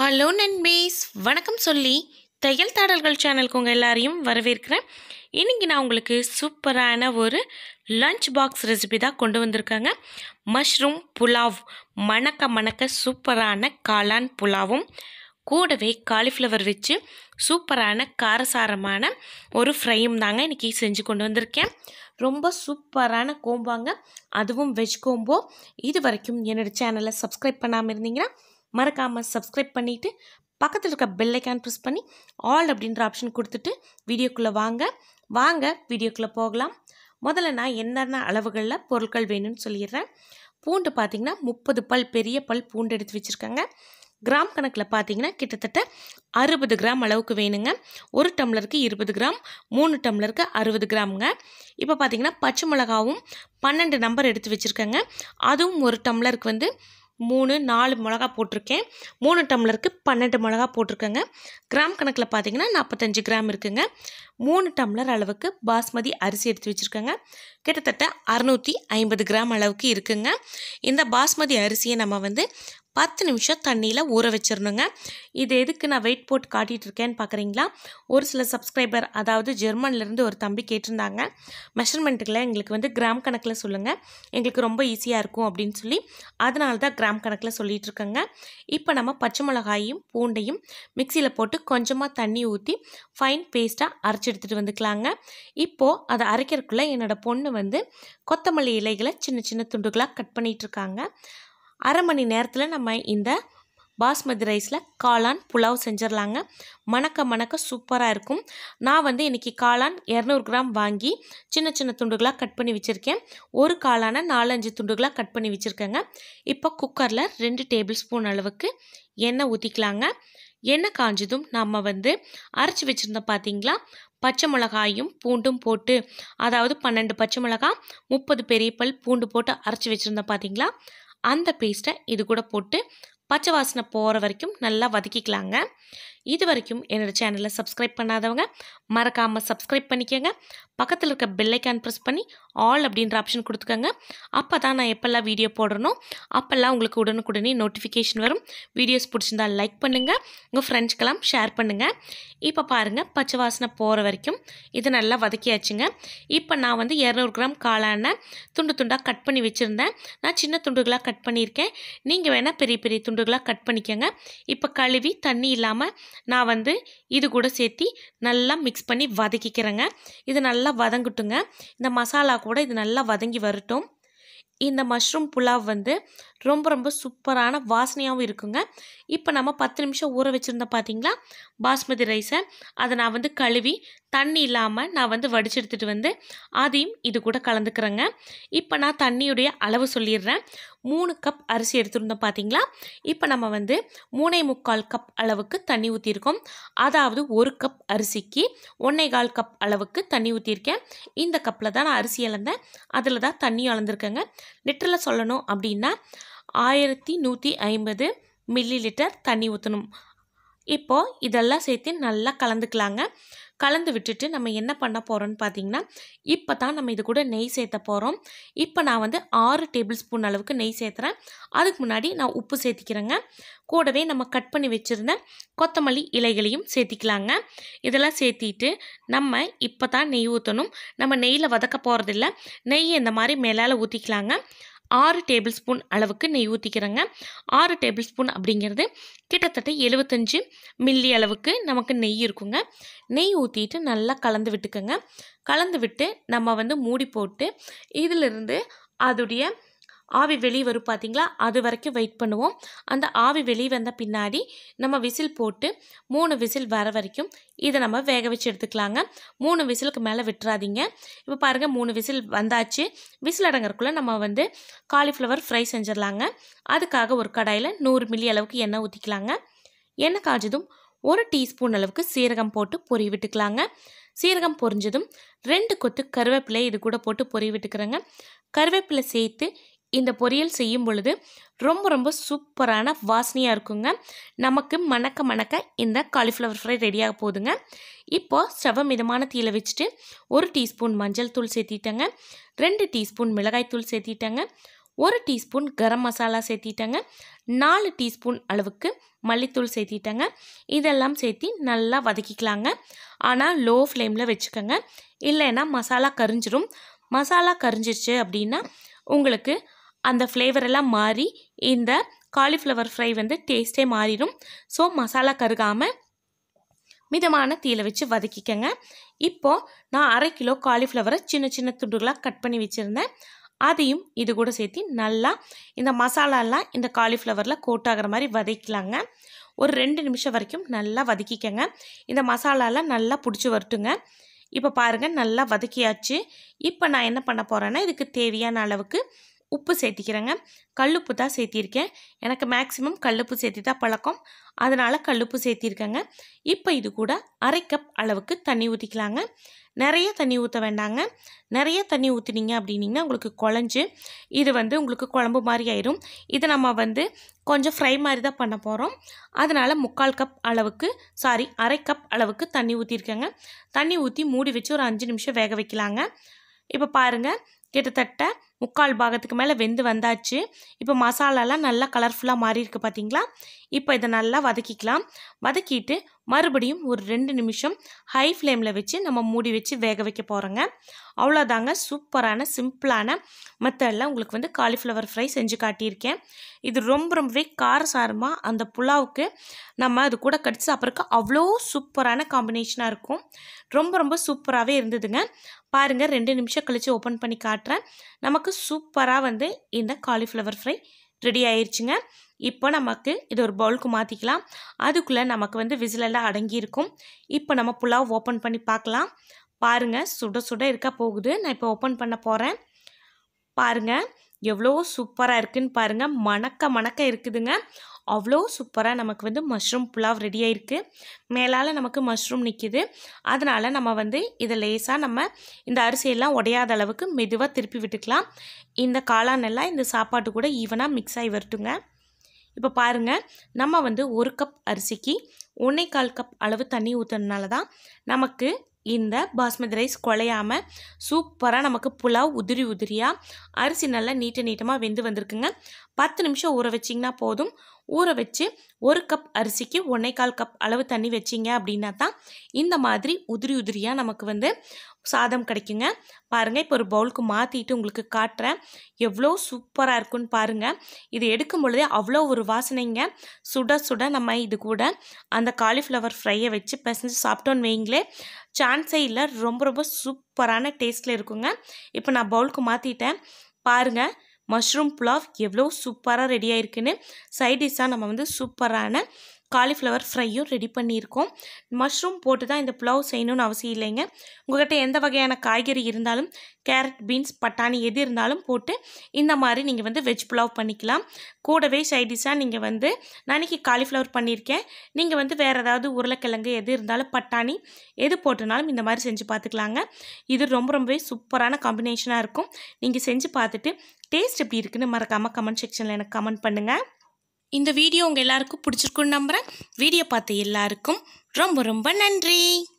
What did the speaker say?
hello நண்பீஸ் வணக்கம் சொல்லி தையல் தாடல்கள் சேனலுக்கு உங்கள் எல்லாரையும் வரவேற்கிறேன் இன்றைக்கி நான் உங்களுக்கு சூப்பரான ஒரு லஞ்ச் பாக்ஸ் ரெசிபி தான் கொண்டு வந்திருக்காங்க மஷ்ரூம் புலாவ் மணக்க மணக்க சூப்பரான காளான் புலாவும் கூடவே காலிஃப்ளவர் வச்சு சூப்பரான காரசாரமான ஒரு ஃப்ரையும் தாங்க இன்றைக்கி செஞ்சு கொண்டு வந்திருக்கேன் ரொம்ப சூப்பரான கோம்பாங்க அதுவும் வெஜ் கோம்போ இது வரைக்கும் என்னோடய சேனலை சப்ஸ்கிரைப் பண்ணாமல் இருந்தீங்கன்னா மறக்காமல் சப்ஸ்கிரைப் பண்ணிவிட்டு பக்கத்தில் இருக்க பெல் ஐக்கான் ப்ரெஸ் பண்ணி ஆல் அப்படின்ற ஆப்ஷன் கொடுத்துட்டு வீடியோக்குள்ளே வாங்க வாங்க வீடியோக்குள்ளே போகலாம் முதல்ல நான் என்னென்ன அளவுகளில் பொருட்கள் வேணும்னு சொல்லிடுறேன் பூண்டு பார்த்திங்கன்னா முப்பது பல் பெரிய பல் பூண்டு எடுத்து வச்சுருக்கேங்க கிராம் கணக்கில் பார்த்தீங்கன்னா கிட்டத்தட்ட அறுபது கிராம் அளவுக்கு வேணுங்க ஒரு டம்ளருக்கு இருபது கிராம் மூணு டம்ளருக்கு அறுபது கிராமுங்க இப்போ பார்த்தீங்கன்னா பச்சை மிளகாவும் பன்னெண்டு நம்பர் எடுத்து வச்சுருக்கேங்க அதுவும் ஒரு டம்ளருக்கு வந்து மூணு நாலு மிளகா போட்டிருக்கேன் மூணு டம்ளருக்கு பன்னெண்டு மிளகா போட்டிருக்கேங்க கிராம் கணக்கில் பார்த்தீங்கன்னா நாற்பத்தஞ்சு கிராம் இருக்குங்க மூணு டம்ளர் அளவுக்கு பாஸ்மதி அரிசி எடுத்து வச்சுருக்கேங்க கிட்டத்தட்ட அறநூற்றி ஐம்பது கிராம் அளவுக்கு இருக்குங்க இந்த பாஸ்மதி அரிசியை நம்ம வந்து பத்து நிமிஷம் தண்ணியில் ஊற வச்சிடணுங்க இது எதுக்கு நான் வெயிட் போட்டு காட்டிகிட்டு இருக்கேன்னு பார்க்குறீங்களா ஒரு சில சப்ஸ்கிரைபர் அதாவது ஜெர்மன்லேருந்து ஒரு தம்பி கேட்டிருந்தாங்க மெஷர்மெண்ட்டுகளை எங்களுக்கு வந்து கிராம் கணக்கில் சொல்லுங்கள் எங்களுக்கு ரொம்ப ஈஸியாக இருக்கும் அப்படின்னு சொல்லி அதனால தான் கிராம் கணக்கில் சொல்லிகிட்டு இருக்கேங்க இப்போ நம்ம பச்சை மிளகாயும் பூண்டையும் மிக்சியில் போட்டு கொஞ்சமாக தண்ணி ஊற்றி ஃபைன் பேஸ்ட்டாக அரைச்சி எடுத்துகிட்டு வந்துக்கலாங்க இப்போது அதை அரைக்கிறதுக்குள்ளே என்னோடய பொண்ணு வந்து கொத்தமல்லி இலைகளை சின்ன சின்ன துண்டுகளாக கட் பண்ணிகிட்ருக்காங்க அரை மணி நேரத்தில் நம்ம இந்த பாஸ்மதி ரைஸில் காளான் புலாவ் செஞ்சிடலாங்க மணக்க மணக்க சூப்பராக இருக்கும் நான் வந்து இன்றைக்கி காளான் இரநூறு கிராம் வாங்கி சின்ன சின்ன துண்டுகளாக கட் பண்ணி வச்சுருக்கேன் ஒரு காளானை நாலஞ்சு துண்டுகளாக கட் பண்ணி வச்சுருக்கேங்க இப்போ குக்கரில் ரெண்டு டேபிள் ஸ்பூன் அளவுக்கு எண்ணெய் ஊற்றிக்கலாங்க எண்ணெய் காஞ்சதும் நம்ம வந்து அரைச்சி வச்சுருந்தோம் பார்த்தீங்களா பச்சை மிளகாயும் பூண்டும் போட்டு அதாவது பன்னெண்டு பச்சை மிளகா முப்பது பெரிய பல் பூண்டு போட்டு அரைச்சி வச்சுருந்தோம் பார்த்தீங்களா அந்த பேஸ்ட்டை இது கூட போட்டு பச்சை வாசனை போகிற வரைக்கும் நல்லா வதக்கிக்கலாங்க இது வரைக்கும் என்னோடய சேனலை சப்ஸ்கிரைப் பண்ணாதவங்க மறக்காமல் சப்ஸ்கிரைப் பண்ணிக்கோங்க பக்கத்தில் இருக்க பெல்லைக்கான் ப்ரெஸ் பண்ணி ஆல் அப்படின்ற ஆப்ஷன் கொடுத்துக்கோங்க அப்போ தான் நான் எப்போல்லாம் வீடியோ போடுறனோ அப்போல்லாம் உங்களுக்கு உடனுக்குடனே நோட்டிஃபிகேஷன் வரும் வீடியோஸ் பிடிச்சிருந்தா லைக் பண்ணுங்கள் உங்கள் ஃப்ரெண்ட்ஸ்க்கெல்லாம் ஷேர் பண்ணுங்கள் இப்போ பாருங்கள் பச்சை வாசனை போகிற வரைக்கும் இது நல்லா வதக்கியாச்சுங்க இப்போ நான் வந்து இரநூறு கிராம் காளான துண்டு துண்டாக கட் பண்ணி வச்சுருந்தேன் நான் சின்ன துண்டுகளாக கட் பண்ணியிருக்கேன் நீங்கள் வேணால் பெரிய பெரிய துண்டுகளாக கட் பண்ணிக்கோங்க இப்போ கழுவி தண்ணி இல்லாமல் நான் வந்து இது கூட சேர்த்தி நல்லா மிக்ஸ் பண்ணி வதக்கிக்கிறேங்க இது நல்லா வதங்கட்டுங்க இந்த மசாலா கூட இது நல்லா வதங்கி வரட்டும் இந்த மஷ்ரூம் புலாவ் வந்து ரொம்ப ரொம்ப சூப்பரான வாசனையாகவும் இருக்குங்க இப்போ நம்ம பத்து நிமிஷம் ஊற வச்சுருந்தோம் பார்த்தீங்களா பாஸ்மதி ரைஸை அதை நான் வந்து கழுவி தண்ணி இல்லாமல் நான் வந்து வடிச்சு எடுத்துகிட்டு வந்து அதையும் இது கூட கலந்துக்கிறேங்க இப்போ நான் தண்ணியுடைய அளவு சொல்லிடுறேன் மூணு கப் அரிசி எடுத்துருந்தோம் பார்த்தீங்களா இப்போ நம்ம வந்து மூணே முக்கால் கப் அளவுக்கு தண்ணி ஊற்றிருக்கோம் அதாவது ஒரு கப் அரிசிக்கு ஒன்றே கால் கப் அளவுக்கு தண்ணி ஊற்றிருக்கேன் இந்த கப்பில் தான் நான் அரிசி இழந்தேன் அதில் தான் தண்ணி அளந்துருக்கேங்க லிட்டரில் சொல்லணும் அப்படின்னா ஆயிரத்தி நூற்றி ஐம்பது மில்லி லிட்டர் தண்ணி ஊற்றணும் இப்போது இதெல்லாம் சேர்த்து நல்லா கலந்துக்கலாங்க கலந்து விட்டுட்டு நம்ம என்ன பண்ண போகிறோம்னு பார்த்தீங்கன்னா இப்போ தான் நம்ம இது கூட நெய் சேர்த்த போகிறோம் இப்போ நான் வந்து ஆறு டேபிள் ஸ்பூன் அளவுக்கு நெய் சேர்த்துறேன் அதுக்கு முன்னாடி நான் உப்பு சேர்த்திக்கிறேங்க கூடவே நம்ம கட் பண்ணி வச்சுருந்த கொத்தமல்லி இலைகளையும் சேர்த்திக்கலாங்க இதெல்லாம் சேர்த்திட்டு நம்ம இப்போ தான் நெய் ஊற்றணும் நம்ம நெய்யில் வதக்க போகிறதில்ல நெய் இந்த மாதிரி மேலால் ஊற்றிக்கலாங்க ஆறு டேபிள் ஸ்பூன் அளவுக்கு நெய் ஊற்றிக்கிறேங்க ஆறு டேபிள் ஸ்பூன் அப்படிங்கிறது கிட்டத்தட்ட எழுபத்தஞ்சு மில்லி அளவுக்கு நமக்கு நெய் இருக்குங்க நெய் ஊற்றிட்டு நல்லா கலந்து விட்டுக்கோங்க கலந்து விட்டு நம்ம வந்து மூடி போட்டு இதிலிருந்து அதோடைய ஆவி வெளியே வரும் பார்த்தீங்களா அது வரைக்கும் வெயிட் பண்ணுவோம் அந்த ஆவி வெளியே வந்த பின்னாடி நம்ம விசில் போட்டு மூணு விசில் வர வரைக்கும் இதை நம்ம வேக வச்சு எடுத்துக்கலாங்க மூணு விசிலுக்கு மேலே விட்டுறாதீங்க இப்போ பாருங்கள் மூணு விசில் வந்தாச்சு விசில் அடங்கறக்குள்ளே நம்ம வந்து காலிஃப்ளவர் ஃப்ரை செஞ்சிடலாங்க அதுக்காக ஒரு கடாயில் நூறு மில்லி அளவுக்கு எண்ணெய் ஊற்றிக்கலாங்க எண்ணெய் காய்ச்சதும் ஒரு டீஸ்பூன் அளவுக்கு சீரகம் போட்டு பொறி விட்டுக்கலாங்க சீரகம் பொரிஞ்சதும் ரெண்டு கொத்து கருவேப்பிலை இது கூட போட்டு பொறி விட்டுக்கிறேங்க கருவேப்பிலை சேர்த்து இந்த பொரியல் செய்யும் பொழுது ரொம்ப ரொம்ப சூப்பரான வாசனையாக இருக்குங்க நமக்கு மணக்க மணக்க இந்த காலிஃப்ளவர் ஃப்ரை ரெடியாக போகுதுங்க இப்போது ஸ்டவ்வை மிதமான தீயில வச்சுட்டு ஒரு டீஸ்பூன் மஞ்சள் தூள் சேர்த்திட்டேங்க ரெண்டு டீஸ்பூன் மிளகாய் தூள் சேர்த்திட்டேங்க ஒரு டீஸ்பூன் கரம் மசாலா சேர்த்திட்டேங்க நாலு டீஸ்பூன் அளவுக்கு மல்லித்தூள் சேர்த்திட்டேங்க இதெல்லாம் சேர்த்தி நல்லா வதக்கிக்கலாங்க ஆனால் லோ ஃப்ளேமில் வச்சுக்கோங்க இல்லைன்னா மசாலா கரிஞ்சிரும் மசாலா கரிஞ்சிருச்சு அப்படின்னா உங்களுக்கு அந்த ஃப்ளேவர் எல்லாம் மாறி இந்த காலிஃப்ளவர் ஃப்ரை வந்து டேஸ்ட்டே மாறிடும் ஸோ மசாலா கருகாமல் மிதமான தீயில வச்சு வதக்கிக்கங்க இப்போது நான் அரை கிலோ காலிஃப்ளவரை சின்ன சின்ன துண்டுகளாக கட் பண்ணி வச்சுருந்தேன் அதையும் இது கூட சேர்த்து நல்லா இந்த மசாலாலாம் இந்த காலிஃப்ளவரில் கோட் ஆகிற மாதிரி வதக்கலாங்க ஒரு ரெண்டு நிமிஷம் வரைக்கும் நல்லா வதக்கிக்கங்க இந்த மசாலாலாம் நல்லா பிடிச்சி வரட்டுங்க இப்போ பாருங்கள் நல்லா வதக்கியாச்சு இப்போ நான் என்ன பண்ண போகிறேன்னா இதுக்கு தேவையான அளவுக்கு உப்பு சேர்த்திக்கிறேங்க கல்லுப்பு தான் சேர்த்திருக்கேன் எனக்கு மேக்ஸிமம் கல்லுப்பு சேர்த்தி தான் பழக்கம் அதனால் கல்லுப்பு சேர்த்திருக்கேங்க இப்போ இது கூட அரை கப் அளவுக்கு தண்ணி ஊற்றிக்கலாங்க நிறைய தண்ணி ஊற்ற வேண்டாங்க நிறைய தண்ணி ஊற்றினீங்க அப்படின்னிங்கன்னா உங்களுக்கு குழஞ்சு இது வந்து உங்களுக்கு குழம்பு மாதிரி ஆயிரும் இது நம்ம வந்து கொஞ்சம் ஃப்ரை மாதிரி தான் பண்ண போகிறோம் அதனால் முக்கால் கப் அளவுக்கு சாரி அரை கப் அளவுக்கு தண்ணி ஊற்றிருக்கேங்க தண்ணி ஊற்றி மூடி வச்சு ஒரு அஞ்சு நிமிஷம் வேக வைக்கலாங்க இப்போ பாருங்கள் கிட்டத்தட்ட முக்கால் பாகத்துக்கு மேலே வெந்து வந்தாச்சு இப்போ மசாலாலாம் நல்லா கலர்ஃபுல்லாக மாறி இருக்கு பார்த்தீங்களா இப்போ இதை நல்லா வதக்கிக்கலாம் வதக்கிட்டு மறுபடியும் ஒரு ரெண்டு நிமிஷம் ஹை ஃப்ளேமில் வச்சு நம்ம மூடி வச்சு வேக வைக்க போகிறோங்க அவ்வளோதாங்க சூப்பரான சிம்பிளான மெத்தடில் உங்களுக்கு வந்து காலிஃப்ளவர் ஃப்ரை செஞ்சு காட்டியிருக்கேன் இது ரொம்ப ரொம்பவே காரசாரமாக அந்த புலாவுக்கு நம்ம அது கூட கடிச்சு சாப்பிட்றதுக்கு அவ்வளோ சூப்பரான காம்பினேஷனாக இருக்கும் ரொம்ப ரொம்ப சூப்பராகவே இருந்ததுங்க பாருங்கள் ரெண்டு நிமிஷம் கழித்து ஓப்பன் பண்ணி காட்டுறேன் நமக்கு சூப்பராக வந்து இந்த காலிஃப்ளவர் ஃப்ரை ரெடி ஆயிடுச்சுங்க இப்போ நமக்கு இது ஒரு பவுலுக்கு மாற்றிக்கலாம் அதுக்குள்ளே நமக்கு வந்து விசிலெல்லாம் அடங்கியிருக்கும் இப்போ நம்ம புலாவ் ஓப்பன் பண்ணி பார்க்கலாம் பாருங்கள் சுட சுட இருக்க போகுது நான் இப்போ ஓப்பன் பண்ண போகிறேன் பாருங்கள் எவ்வளோ சூப்பராக இருக்குன்னு பாருங்கள் மணக்க மணக்க இருக்குதுங்க அவ்வளோ சூப்பராக நமக்கு வந்து மஷ்ரூம் புலாவ் ரெடி ஆயிருக்கு மேலால் நமக்கு மஷ்ரூம் நிற்கிது அதனால் நம்ம வந்து இதை லேசாக நம்ம இந்த அரிசியெல்லாம் உடையாத அளவுக்கு மெதுவாக திருப்பி விட்டுக்கலாம் இந்த காளான் எல்லாம் இந்த சாப்பாட்டு கூட ஈவனாக மிக்ஸ் ஆகி வரட்டுங்க இப்போ பாருங்கள் நம்ம வந்து ஒரு கப் அரிசிக்கு ஒன்றே கால் கப் அளவு தண்ணி ஊற்றுறதுனால தான் நமக்கு இந்த பாஸ்மதி ரைஸ் குழையாமல் சூப்பராக நமக்கு புலாவ் உதிரி உதிரியாக அரிசி நல்லா நீட்ட நீட்டமாக வெந்து வந்திருக்குங்க பத்து நிமிஷம் ஊற வச்சிங்கன்னா போதும் ஊற வச்சு ஒரு கப் அரிசிக்கு ஒன்றே கால் கப் அளவு தண்ணி வச்சிங்க அப்படின்னா தான் இந்த மாதிரி உதிரி உதிரியாக நமக்கு வந்து சாதம் கிடைக்குங்க பாருங்கள் இப்போ ஒரு பவுலுக்கு மாற்றிட்டு உங்களுக்கு காட்டுறேன் எவ்வளோ சூப்பராக இருக்குன்னு பாருங்கள் இது எடுக்கும் பொழுதே அவ்வளோ ஒரு வாசனைங்க சுட சுட நம்ம இது கூட அந்த காலிஃப்ளவர் ஃப்ரையை வச்சு பிசைஞ்சு சாப்பிட்டோன்னு வைங்களே சான்ஸே இல்லை ரொம்ப ரொம்ப சூப்பரான டேஸ்ட்டில் இருக்குங்க இப்போ நான் பவுலுக்கு மாற்றிட்டேன் பாருங்கள் மஷ்ரூம் புலாவ் எவ்வளோ சூப்பராக ரெடி ஆயிருக்குன்னு சைட் டிஷ்ஷாக நம்ம வந்து சூப்பரான காலிஃப்ளவர் ஃப்ரையும் ரெடி பண்ணியிருக்கோம் மஷ்ரூம் போட்டு தான் இந்த புலாவ் செய்யணும்னு அவசியம் இல்லைங்க உங்கள்கிட்ட எந்த வகையான காய்கறி இருந்தாலும் கேரட் பீன்ஸ் பட்டாணி எது இருந்தாலும் போட்டு இந்த மாதிரி நீங்கள் வந்து வெஜ் புலாவ் பண்ணிக்கலாம் கூடவே சைட் டிஷ்ஷாக நீங்கள் வந்து நான் இன்றைக்கி காலிஃப்ளவர் பண்ணியிருக்கேன் நீங்கள் வந்து வேறு ஏதாவது உருளைக்கிழங்கு எது இருந்தாலும் பட்டாணி எது போட்டுனாலும் இந்த மாதிரி செஞ்சு பார்த்துக்கலாங்க இது ரொம்ப ரொம்பவே சூப்பரான காம்பினேஷனாக இருக்கும் நீங்கள் செஞ்சு பார்த்துட்டு டேஸ்ட் எப்படி இருக்குன்னு மறக்காமல் கமெண்ட் செக்ஷனில் எனக்கு கமெண்ட் பண்ணுங்கள் இந்த வீடியோ உங்கள் எல்லாருக்கும் பிடிச்சிருக்குன்னு நம்புகிறேன் வீடியோ பார்த்த எல்லாருக்கும் ரொம்ப ரொம்ப நன்றி